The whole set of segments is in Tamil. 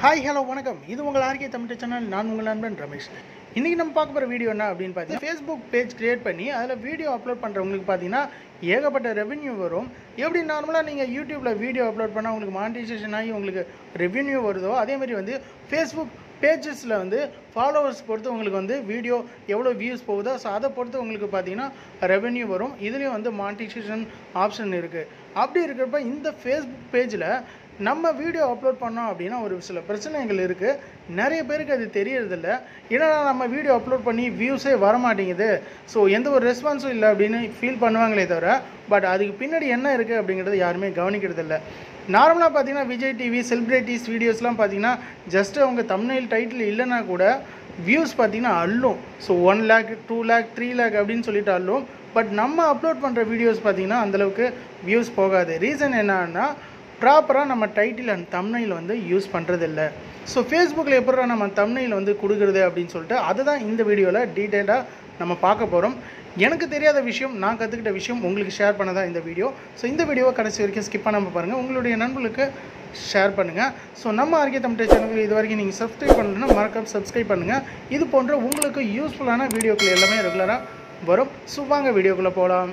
ஹாய் ஹலோ வணக்கம் இது உங்கள் ஆர்கே தமிழ் சேனல் நான் உங்கள் நண்பன் ரமேஷ் இன்றைக்கி நம்ம பார்க்க போகிற வீடியோ என்ன அப்படின்னு பார்த்தீங்கன்னா ஃபேஸ்புக் பேஜ் கிரியேட் பண்ணி அதில் வீடியோ அப்லோட் பண்ணுறவங்களுக்கு பார்த்தீங்கன்னா ஏகப்பட்ட ரெவென்யூ வரும் எப்படி நார்மலாக நீங்கள் யூடியூப்பில் வீடியோ அப்லோட் பண்ணால் உங்களுக்கு மானிட்டைசேஷன் ஆகி உங்களுக்கு ரெவென்யூ வருதோ அதே மாதிரி வந்து ஃபேஸ்புக் பேஜஸில் வந்து ஃபாலோவர்ஸ் பொறுத்து உங்களுக்கு வந்து வீடியோ எவ்வளோ வியூஸ் போகுதோ ஸோ அதை பொறுத்து உங்களுக்கு பார்த்தீங்கன்னா ரெவென்யூ வரும் இதுலேயும் வந்து மானிட்டைசேஷன் ஆப்ஷன் இருக்குது அப்படி இருக்கிறப்ப இந்த ஃபேஸ்புக் பேஜில் நம்ம வீடியோ அப்லோட் பண்ணோம் அப்படின்னா ஒரு சில பிரச்சனைகள் இருக்குது நிறைய பேருக்கு அது தெரியறதில்ல என்னடா நம்ம வீடியோ அப்லோட் பண்ணி வியூஸே வர மாட்டேங்குது ஸோ எந்த ஒரு ரெஸ்பான்ஸும் இல்லை அப்படின்னு ஃபீல் பண்ணுவாங்களே தவிர பட் அதுக்கு பின்னாடி என்ன இருக்குது அப்படிங்கிறது யாருமே கவனிக்கிறதில்ல நார்மலாக பார்த்தீங்கன்னா விஜய் டிவி செலிப்ரிட்டிஸ் வீடியோஸ்லாம் பார்த்தீங்கன்னா ஜஸ்ட் அவங்க தமிழ்நெல் டைட்டில் இல்லைன்னா கூட வியூஸ் பார்த்தீங்கன்னா அள்ளும் so one lakh two lakh three lakh அப்படின்னு சொல்லிட்டு அள்ளும் பட் நம்ம அப்லோட் பண்ணுற வீடியோஸ் பார்த்தீங்கன்னா அந்தளவுக்கு வியூஸ் போகாது ரீசன் என்னன்னா ப்ராப்பராக நம்ம டைட்டில் அண்ட் தம்னையில் வந்து யூஸ் பண்ணுறதில்ல ஸோ ஃபேஸ்புக்கில் எப்படா நம்ம தம்னையில் வந்து கொடுக்குறது அப்படின்னு சொல்லிட்டு அதுதான் இந்த வீடியோவில் டீட்டெயிலாக நம்ம பார்க்க போகிறோம் எனக்கு தெரியாத விஷயம் நான் கற்றுக்கிட்ட விஷயம் உங்களுக்கு ஷேர் பண்ண தான் இந்த வீடியோ ஸோ இந்த வீடியோவை கடைசி வரைக்கும் ஸ்கிப் பண்ணாமல் பாருங்கள் உங்களுடைய நண்பர்களுக்கு ஷேர் பண்ணுங்கள் ஸோ நம்ம ஆர்கே தமிழ் சேனலுக்கு இது வரைக்கும் நீங்கள் சப்ஸ்கிரைப் பண்ணலன்னா மறக்காம சப்ஸ்கிரைப் பண்ணுங்கள் இது போன்ற உங்களுக்கு யூஸ்ஃபுல்லான வீடியோக்கள் எல்லாமே ரெகுலராக வரும் ஸோ வாங்க வீடியோக்குள்ளே போகலாம்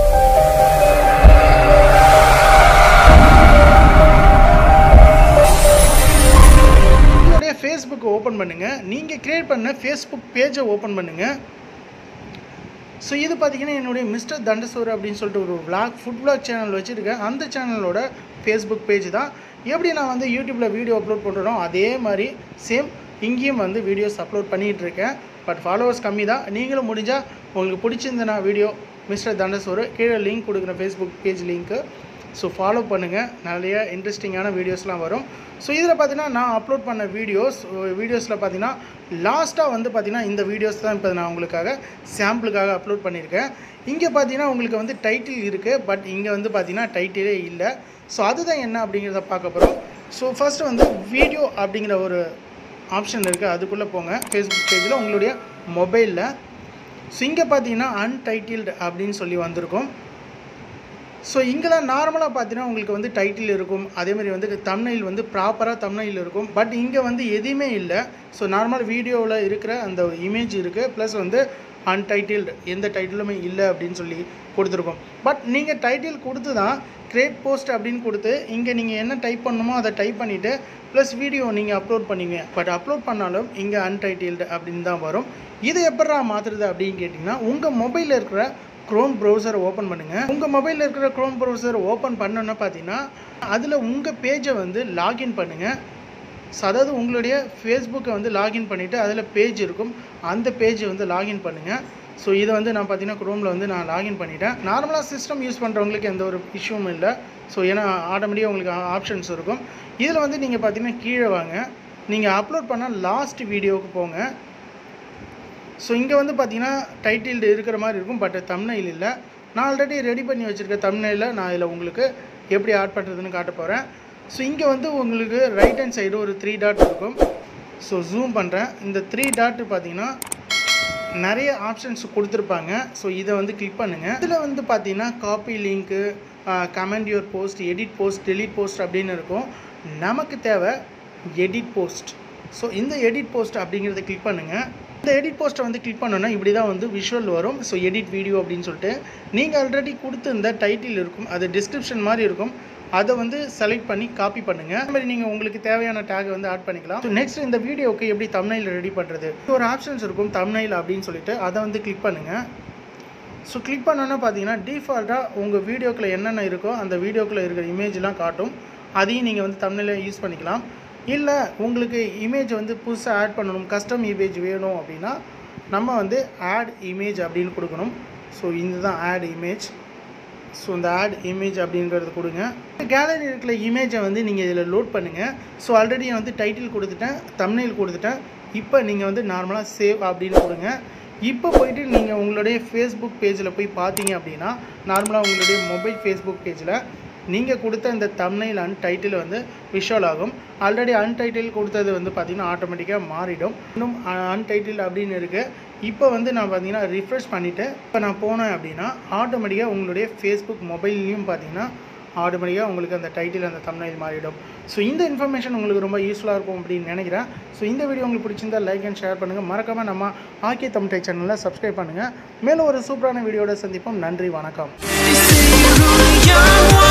உங்களுடைய ஃபேஸ்புக்கை ஓப்பன் பண்ணுங்கள் நீங்கள் க்ரியேட் பண்ண ஃபேஸ்புக் பேஜை ஓப்பன் பண்ணுங்கள் ஸோ இது பார்த்தீங்கன்னா என்னுடைய மிஸ்டர் தண்டசோர் அப்படின்னு சொல்லிட்டு ஒரு vlog ஃபுட் vlog சேனல் வச்சுருக்கேன் அந்த சேனலோட ஃபேஸ்புக் பேஜ் தான் எப்படி நான் வந்து யூடியூப்பில் வீடியோ அப்லோட் பண்ணுறனோ அதே மாதிரி சேம் இங்கேயும் வந்து வீடியோஸ் அப்லோட் பண்ணிகிட்டு இருக்கேன் பட் ஃபாலோவர்ஸ் கம்மி தான் நீங்களும் முடிஞ்சால் உங்களுக்கு பிடிச்சிருந்தனா வீடியோ மிஸ்டர் தண்டசோர் கீழே லிங்க் கொடுக்குறேன் ஃபேஸ்புக் பேஜ் லிங்க்கு ஸோ ஃபாலோ பண்ணுங்கள் நிறைய இன்ட்ரெஸ்டிங்கான வீடியோஸ்லாம் வரும் ஸோ இதில் பார்த்தீங்கன்னா நான் அப்லோட் பண்ண வீடியோஸ் வீடியோஸில் பார்த்தீங்கன்னா லாஸ்ட்டாக வந்து பார்த்தீங்கன்னா இந்த வீடியோஸ் தான் இப்போ நான் உங்களுக்காக சாம்பிளுக்காக அப்லோட் பண்ணியிருக்கேன் இங்கே பார்த்தீங்கன்னா உங்களுக்கு வந்து டைட்டில் இருக்குது பட் இங்கே வந்து பார்த்தீங்கன்னா டைட்டிலே இல்லை ஸோ அதுதான் என்ன அப்படிங்கிறத பார்க்க போகிறோம் ஸோ ஃபர்ஸ்ட் வந்து வீடியோ அப்படிங்கிற ஒரு ஆப்ஷன் இருக்குது அதுக்குள்ளே போங்க ஃபேஸ்புக் பேஜில் உங்களுடைய மொபைலில் ஸோ இங்கே பார்த்தீங்கன்னா அன்டைட்டில்டு அப்படின்னு சொல்லி வந்திருக்கும் ஸோ இங்கெல்லாம் நார்மலாக பார்த்தீங்கன்னா உங்களுக்கு வந்து டைட்டில் இருக்கும் அதே மாதிரி வந்து தம்னைல் வந்து ப்ராப்பராக தம்னைல் இருக்கும் பட் இங்கே வந்து எதுவுமே இல்லை ஸோ நார்மல் வீடியோவில் இருக்கிற அந்த இமேஜ் இருக்குது ப்ளஸ் வந்து அன்டைட்டில்டு எந்த டைட்டிலுமே இல்லை அப்படின்னு சொல்லி கொடுத்துருக்கோம் பட் நீங்கள் டைட்டில் கொடுத்து தான் கிரியேட் போஸ்ட் அப்படின்னு கொடுத்து இங்கே நீங்கள் என்ன டைப் பண்ணணுமோ அதை டைப் பண்ணிவிட்டு ப்ளஸ் வீடியோ நீங்கள் அப்லோட் பண்ணுவீங்க பட் அப்லோட் பண்ணாலும் இங்கே அன்டைட்டில்டு அப்படின்னு தான் வரும் இதை எப்படா மாற்றுறது அப்படின்னு கேட்டிங்கன்னா உங்கள் மொபைலில் இருக்கிற க்ரோம் ப்ரௌசரை ஓப்பன் பண்ணுங்கள் உங்கள் மொபைலில் இருக்கிற க்ரோம் ப்ரௌசர் ஓப்பன் பண்ணோன்னா பார்த்தீங்கன்னா அதில் உங்கள் பேஜை வந்து லாகின் பண்ணுங்கள் ஸோ அதாவது உங்களுடைய ஃபேஸ்புக்கை வந்து லாகின் பண்ணிவிட்டு அதில் பேஜ் இருக்கும் அந்த பேஜை வந்து லாகின் பண்ணுங்கள் ஸோ இதை வந்து நான் பார்த்தீங்கன்னா க்ரோமில் வந்து நான் லாகின் பண்ணிட்டேன் நார்மலாக சிஸ்டம் யூஸ் பண்ணுறவங்களுக்கு எந்த ஒரு இஷ்யூவும் இல்லை ஸோ ஏன்னா ஆட்டோமேட்டிக்காக உங்களுக்கு ஆப்ஷன்ஸ் இருக்கும் இதில் வந்து நீங்கள் பார்த்தீங்கன்னா கீழே வாங்க நீங்கள் அப்லோட் பண்ண லாஸ்ட் வீடியோவுக்கு போங்க ஸோ இங்கே வந்து பார்த்தீங்கன்னா டைட்டில் இருக்கிற மாதிரி இருக்கும் பட் தம்னைல் இல்லை நான் ஆல்ரெடி ரெடி பண்ணி வச்சுருக்க தம்னையில் நான் இதில் உங்களுக்கு எப்படி ஆட் பண்ணுறதுன்னு காட்ட போகிறேன் ஸோ இங்கே வந்து உங்களுக்கு ரைட் ஹேண்ட் சைடு ஒரு த்ரீ டாட் இருக்கும் ஸோ ஜூம் பண்ணுறேன் இந்த த்ரீ டாட் பார்த்தீங்கன்னா நிறைய ஆப்ஷன்ஸ் கொடுத்துருப்பாங்க ஸோ இதை வந்து கிளிக் பண்ணுங்கள் இதில் வந்து பார்த்தீங்கன்னா copy link comment your post edit post delete post அப்படின்னு இருக்கும் நமக்கு தேவை எடிட் போஸ்ட் ஸோ இந்த எடிட் போஸ்ட் அப்படிங்கிறத கிளிக் பண்ணுங்கள் இந்த எடிட் போஸ்ட்டை வந்து கிளிக் பண்ணோன்னா இப்படி தான் வந்து விஷுவல் வரும் ஸோ எடிட் வீடியோ அப்படின்னு சொல்லிட்டு நீங்கள் ஆல்ரெடி கொடுத்துருந்த டைட்டில் இருக்கும் அது டிஸ்கிரிப்ஷன் மாதிரி இருக்கும் அதை வந்து செலக்ட் பண்ணி காப்பி பண்ணுங்கள் அது மாதிரி நீங்கள் உங்களுக்கு தேவையான டேகை வந்து ஆட் பண்ணிக்கலாம் ஸோ நெக்ஸ்ட் இந்த வீடியோவுக்கு எப்படி தமிழில் ரெடி பண்ணுறது ஒரு ஆப்ஷன்ஸ் இருக்கும் தமிழில் அப்படின்னு சொல்லிட்டு அதை வந்து கிளிக் பண்ணுங்கள் ஸோ கிளிக் பண்ணோன்னா பார்த்தீங்கன்னா டிஃபால்ட்டாக உங்கள் வீடியோக்குள்ளே என்னென்ன இருக்கோ அந்த வீடியோக்குள்ளே இருக்கிற இமேஜ்லாம் காட்டும் அதையும் நீங்கள் வந்து தமிழில் யூஸ் பண்ணிக்கலாம் இல்லை உங்களுக்கு இமேஜ் வந்து புதுசாக ஆட் பண்ணணும் கஸ்டம் இமேஜ் வேணும் அப்படின்னா நம்ம வந்து ஆட் இமேஜ் அப்படின்னு கொடுக்கணும் ஸோ இதுதான் ஆட் இமேஜ் ஸோ இந்த ஆட் இமேஜ் அப்படிங்கிறது கொடுங்க கேலரி இருக்கிற இமேஜை வந்து நீங்கள் இதில் லோட் பண்ணுங்கள் ஸோ ஆல்ரெடி வந்து டைட்டில் கொடுத்துட்டேன் தம்னைல் கொடுத்துட்டேன் இப்போ நீங்கள் வந்து நார்மலாக சேவ் அப்படின்னு கொடுங்க இப்போ போயிட்டு நீங்கள் உங்களுடைய ஃபேஸ்புக் பேஜில் போய் பார்த்தீங்க அப்படின்னா நார்மலாக உங்களுடைய மொபைல் ஃபேஸ்புக் பேஜில் நீங்கள் கொடுத்த இந்த தம்னைல் அண்ட் டைட்டில் வந்து விஷுவல் ஆகும் ஆல்ரெடி அன்டைட்டில் கொடுத்தது வந்து பார்த்திங்கன்னா ஆட்டோமேட்டிக்காக மாறிடும் இன்னும் அன்டைட்டில் அப்படின்னு இருக்குது இப்போ வந்து நான் பார்த்தீங்கன்னா ரிஃப்ரெஷ் பண்ணிவிட்டு இப்போ நான் போனேன் அப்படின்னா ஆட்டோமேட்டிக்காக உங்களுடைய ஃபேஸ்புக் மொபைல்லையும் பார்த்தீங்கன்னா ஆட்டோமேட்டிக்காக உங்களுக்கு அந்த டைட்டில் அந்த தமிழில் மாறிடும் ஸோ இந்த இன்ஃபர்மேஷன் உங்களுக்கு ரொம்ப யூஸ்ஃபுல்லாக இருக்கும் அப்படின்னு நினைக்கிறேன் ஸோ இந்த வீடியோ உங்களுக்கு பிடிச்சிருந்தா லைக் அண்ட் ஷேர் பண்ணுங்கள் மறக்காமல் நம்ம ஆக்கே தமிழ் டெக் சேனலில் சப்ஸ்கிரைப் பண்ணுங்கள் மேலும் ஒரு சூப்பரான வீடியோட சந்திப்போம் நன்றி வணக்கம் They say you're only young